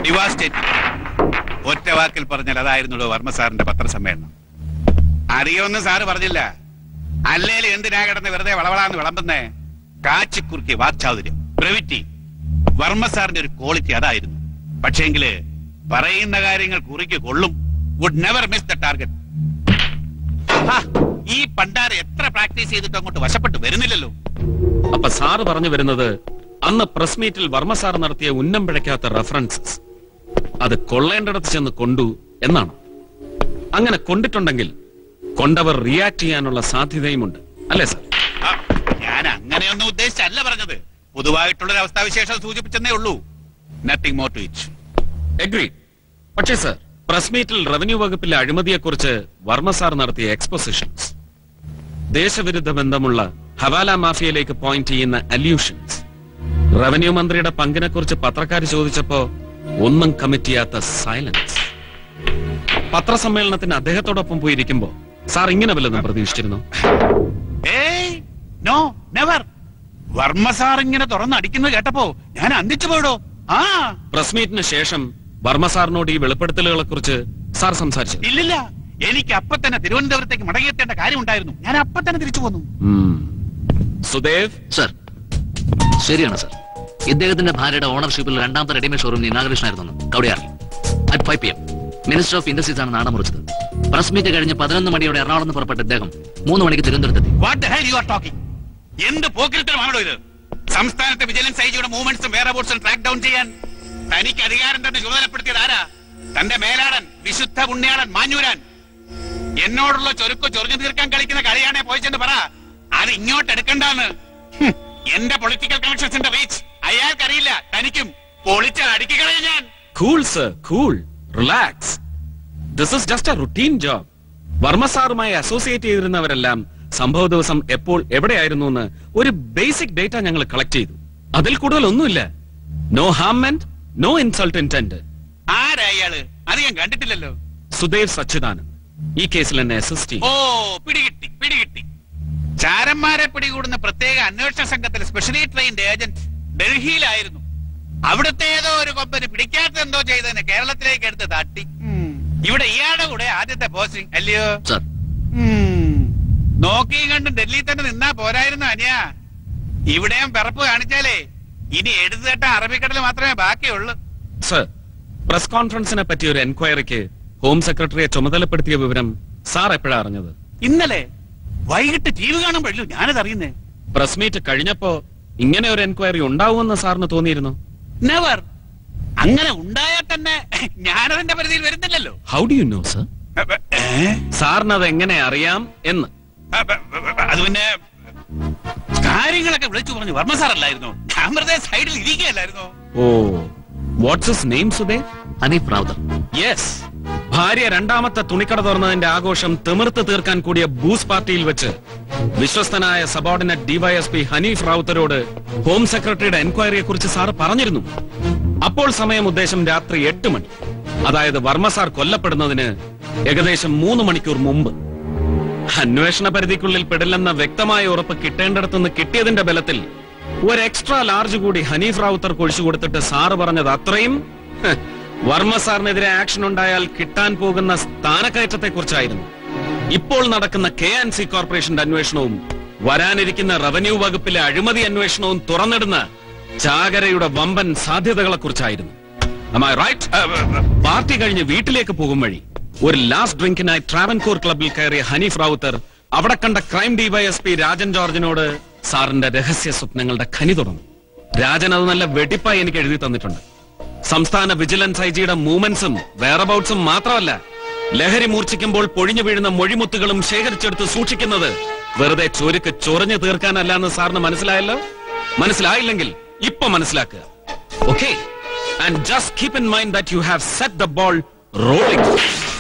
Devastating ഒറ്റ വാക്കിൽ പറഞ്ഞാൽ അതായിരുന്നുള്ളൂ വർമ്മ സാറിന്റെ പത്രസമ്മേളനം അറിയൊന്നും സാറ് പറഞ്ഞില്ല അല്ലേലും എന്തിനാ കിടന്ന് വെറുതെ വളവളാന്ന് വിളമ്പുന്നേ കാച്ചിക്കുറുക്കി വാക്ചാതുര്യം ബ്രവിറ്റി വർമ്മ സാറിന്റെ ഒരു ക്വാളിറ്റി അതായിരുന്നു പക്ഷേങ്കില് പറയുന്ന കാര്യങ്ങൾ കുറിക്ക് കൊള്ളും would never miss the target ഈ പണ്ടാര എത്ര പ്രാക്ടീസ് ചെയ്തിട്ട് അങ്ങോട്ട് വശപ്പെട്ട് വരുന്നില്ലല്ലോ അപ്പൊ സാറ് പറഞ്ഞു വരുന്നത് അന്ന് പ്രസ് മീറ്റിൽ വർമ്മ സാർ നടത്തിയ ഉന്നം പിഴയ്ക്കാത്ത റെഫറൻസസ് അത് കൊള്ളേണ്ടിടത്ത് ചെന്ന് കൊണ്ടു എന്നാണ് അങ്ങനെ കൊണ്ടിട്ടുണ്ടെങ്കിൽ കൊണ്ടവർ റിയാക്ട് ചെയ്യാനുള്ള സാധ്യതയുമുണ്ട് അല്ലേ സാർ ആ, ഞാൻ അങ്ങനെയൊന്നും ഉദ്ദേശിച്ചല്ല പറഞ്ഞത് പൊതുവായിട്ടുള്ള ഒരു അവസ്ഥാവിശേഷം സൂചിപ്പിച്ചെന്നേ ഉള്ളൂ nothing more to it agree പക്ഷേ സർ പ്രസ് മീറ്റിൽ റവന്യൂ വകുപ്പിലെ അഴിമതിയെക്കുറിച്ച് വർമ്മ സാർ നടത്തിയ എക്സ്പോസിഷൻസ് ദേശവിരുദ്ധ ബന്ധമുള്ള ഹവാല മാഫിയയിലേക്ക് പോയിന്റ് ചെയ്യുന്ന അല്യൂഷൻസ് റവന്യൂ മന്ത്രിയുടെ പങ്കിനെ കുറിച്ച് പത്രക്കാർ ചോദിച്ചപ്പോ ഒന്നും കമ്മിറ്റ് ചെയ്യാത്ത സൈലൻസ് പത്രസമ്മേളനത്തിന് അദ്ദേഹത്തോടൊപ്പം പോയിരിക്കുമ്പോ സാർ ഇങ്ങനെ വല്ലതും പ്രതീക്ഷിച്ചിരുന്നു ഏയ് നോ നെവർ വർമ്മ സാർ ഇങ്ങനെ തുറന്നടിക്കുന്നത് കേട്ടപ്പോ ഞാൻ അന്തിച്ചു പോയിടോ ആ പ്രസ് മീറ്റിന് ശേഷം വർമ്മ സാറിനോട് ഈ വെളിപ്പെടുത്തലുകളെ കുറിച്ച് സാർ സംസാരിച്ചു ഇല്ലില്ല എനിക്ക് അപ്പൊ തന്നെ തിരുവനന്തപുരത്തേക്ക് മടങ്ങിയെത്തേണ്ട കാര്യമുണ്ടായിരുന്നു ഞാൻ അപ്പൊ തന്നെ തിരിച്ചു പോന്നു സുദേവ് സർ ശരിയാണ് സർ ഇദ്ദേഹത്തിന്റെ ഭാര്യയുടെ ഓണർഷിപ്പിൽ രണ്ടാമത്തെ റെഡിമേഡ് ഷോറൂമിന് ഇനാഗ്രേഷൻ ആയിരുന്നു കവടിയാറിൽ at five P M minister of industries ആണ് നാടൻ മുറിച്ചത് പ്രസ് മീറ്റ് കഴിഞ്ഞ് പതിനൊന്ന് മണിയോടെ എറണാകുളം നിന്ന് പുറപ്പെട്ട ഇദ്ദേഹം മൂന്ന് മണിക്ക് തിരുവനന്തപുരത്തെത്തി what hell you are talking എന്ത് പോക്കിരിത്തരമാണോ ഇത് സംസ്ഥാനത്തെ വിജിലൻസ് ഐജിയുടെ മൂവ്മെന്റ്സും വേറെ ബോർഡ്സും ട്രാക്ക് ഡൗൺ ചെയ്യാൻ തനിക്ക് അധികാരം തന്നെ ചുമതലപ്പെടുത്തിയത് ആരാ തന്റെ മേലാടൻ വിശുദ്ധ പുണ്യാളൻ മാഞ്ഞൂരാൻ എന്നോടുള്ള ചൊരുക്കോ ചൊറിഞ്ഞു തീർക്കാൻ കളിക്കുന്ന കളിയാണെ പോയിച്ചെന്ന് പറ അത് ഇങ്ങോട്ട് എടുക്കണ്ടാന്ന് ഹും, എന്റെ പൊളിറ്റിക്കൽ കണക്ഷൻസിന്റെ റീച്ച് അയാൾക്കറിയില്ല തനിക്കും പൊളിച്ചാൽ അടിക്കുകയെ ഞാൻ cool sir cool relax this is just a routine job Varma സാറുമായി അസോസിയേറ്റ് ചെയ്തിരുന്നവരെല്ലാം സംഭവ ദിവസം എപ്പോൾ എവിടെയായിരുന്നു എന്ന് ഒരു ബേസിക് ഡേറ്റ ഞങ്ങൾ കളക്ട് ചെയ്തു അതിൽ കൂടുതൽ ഒന്നുമില്ല നോ ഹാംമെന്റ് നോ ഇൻസൾട്ട് ഇന്റന്റ് ആരാ അയാള് അത് ഞാൻ കണ്ടിട്ടില്ലല്ലോ സുദേവ് സച്ചിദാനന്ദ് ഈ കേസിൽ എന്നെ അസിസ്റ്റ് ഓ പിടികിട്ടി പിടികിട്ടി ചാരന്മാരെ പിടികൂടുന്ന പ്രത്യേക അന്വേഷണ സംഘത്തിലെ സ്പെഷ്യലി ട്രെയിൻഡ് ഏജന്റ് ഡൽഹിയിലായിരുന്നു അവിടുത്തെ ഏതോ ഒരു കൊമ്പന് പിടിക്കാത്ത എന്തോ ചെയ്തതിന് കേരളത്തിലേക്ക് എടുത്ത് തട്ടി ഇവിടെ ഇയാളുടെ കൂടെ ആദ്യത്തെ പോസ്റ്റിംഗ് അല്ലയോ സർ ഉം. നോക്കിയും കണ്ടും ഡൽഹിയിൽ തന്നെ നിന്നാ പോരായിരുന്നു അനിയ ഇവിടെയും പിറപ്പ് കാണിച്ചാലേ ഇനി എഴുതുകെട്ട അറബിക്കടൽ മാത്രമേ ബാക്കിയുള്ളൂ സർ പ്രസ് കോൺഫറൻസിനെ പറ്റി ഒരു എൻക്വയറിക്ക് ഹോം സെക്രട്ടറിയെ ചുമതലപ്പെടുത്തിയ വിവരം സാർ എപ്പോഴാ അറിഞ്ഞത് ഇന്നലെ വൈകിട്ട് ടി വി കാണുമ്പോഴല്ലോ ഞാനത് അറിയുന്നേ പ്രസ് മീറ്റ് കഴിഞ്ഞപ്പോ ഇങ്ങനെ ഒരു എൻക്വയറി ഉണ്ടാവുമെന്ന് സാറിന് തോന്നിയിരുന്നു നെവർ അങ്ങനെ ഉണ്ടായാൽ തന്നെ ഞാനതിന്റെ പരിധിയിൽ വരുന്നില്ലല്ലോ how do you know sir സാറിന് അത് എങ്ങനെ അറിയാം എന്ന് അത് പിന്നെ കാര്യങ്ങളൊക്കെ വിളിച്ചു പറഞ്ഞു വർമ്മ സാറല്ലായിരുന്നു ഞാൻ വെറുതെ സൈഡിൽ ഇരിക്കുകയല്ലായിരുന്നു ഓ വാട്ട്സ് ഹിസ് നെയിം സുദേ ഹനീഫ് റാവുത്തർ യെസ് ഭാര്യ രണ്ടാമത്തെ തുണിക്കട തുറന്നതിന്റെ ആഘോഷം തിമിർത്ത് തീർക്കാൻ കൂടിയ ബൂസ് പാർട്ടിയിൽ വെച്ച് വിശ്വസ്തനായ സബോർഡിനറ്റ് ഡിവൈഎസ്പി ഹനീഫ് റാവുത്തരോട് ഹോം സെക്രട്ടറിയുടെ എൻക്വയറിയെ കുറിച്ച് സാർ പറഞ്ഞിരുന്നു അപ്പോൾ സമയം ഉദ്ദേശം രാത്രി എട്ട് മണി അതായത് വർമ്മ സാർ കൊല്ലപ്പെടുന്നതിന് ഏകദേശം മൂന്ന് മണിക്കൂർ മുമ്പ് അന്വേഷണ പരിധിക്കുള്ളിൽ പെടില്ലെന്ന വ്യക്തമായ ഉറപ്പ് കിട്ടേണ്ടിടത്തുനിന്ന് കിട്ടിയതിന്റെ ബലത്തിൽ ഒരു എക്സ്ട്രാ ലാർജ് കൂടി ഹനീഫ് റാവുത്തർ കൊഴിച്ചു കൊടുത്തിട്ട് സാറ് പറഞ്ഞത് അത്രയും ഹ്, വർമ്മ സാറിനെതിരെ ആക്ഷൻ ഉണ്ടായാൽ കിട്ടാൻ പോകുന്ന സ്ഥാനക്കയറ്റത്തെ കുറിച്ചായിരുന്നു ഇപ്പോൾ നടക്കുന്ന കെ ആൻഡ് സി കോർപ്പറേഷന്റെ അന്വേഷണവും വരാനിരിക്കുന്ന റവന്യൂ വകുപ്പിലെ അഴിമതി അന്വേഷണവും തുറന്നിടുന്ന ചാകരയുടെ വമ്പൻ സാധ്യതകളെ കുറിച്ചായിരുന്നു റൈറ്റ് പാർട്ടി കഴിഞ്ഞ് വീട്ടിലേക്ക് പോകും വഴി ഒരു ലാസ്റ്റ് ഡ്രിങ്കിനായി ട്രാവൻകൂർ ക്ലബിൽ കയറിയ ഹനീഫ് റാവുത്തർ അവിടെ കണ്ട ക്രൈം ഡിവൈഎസ്പി രാജൻ ജോർജിനോട് സാറിന്റെ രഹസ്യ സ്വപ്നങ്ങളുടെ ഖനി തുറന്നു രാജൻ അത് നല്ല വെടിപ്പായി എനിക്ക് എഴുതി തന്നിട്ടുണ്ട് സംസ്ഥാന വിജിലൻസ് ഐ ജിയുടെ മൂവ്മെന്റ്സും വെയറബൌട്ട്സും മാത്രമല്ല ലഹരി മൂർച്ഛിക്കുമ്പോൾ പൊഴിഞ്ഞു വീഴുന്ന മൊഴിമുത്തുകളും ശേഖരിച്ചെടുത്ത് സൂക്ഷിക്കുന്നത് വെറുതെ ചൊരുക്ക് ചൊറിഞ്ഞു തീർക്കാനല്ല എന്ന് സാറിന് മനസ്സിലായല്ലോ മനസ്സിലായില്ലെങ്കിൽ ഇപ്പൊ മനസ്സിലാക്കുക okay and just keep in mind that you have set the ball rolling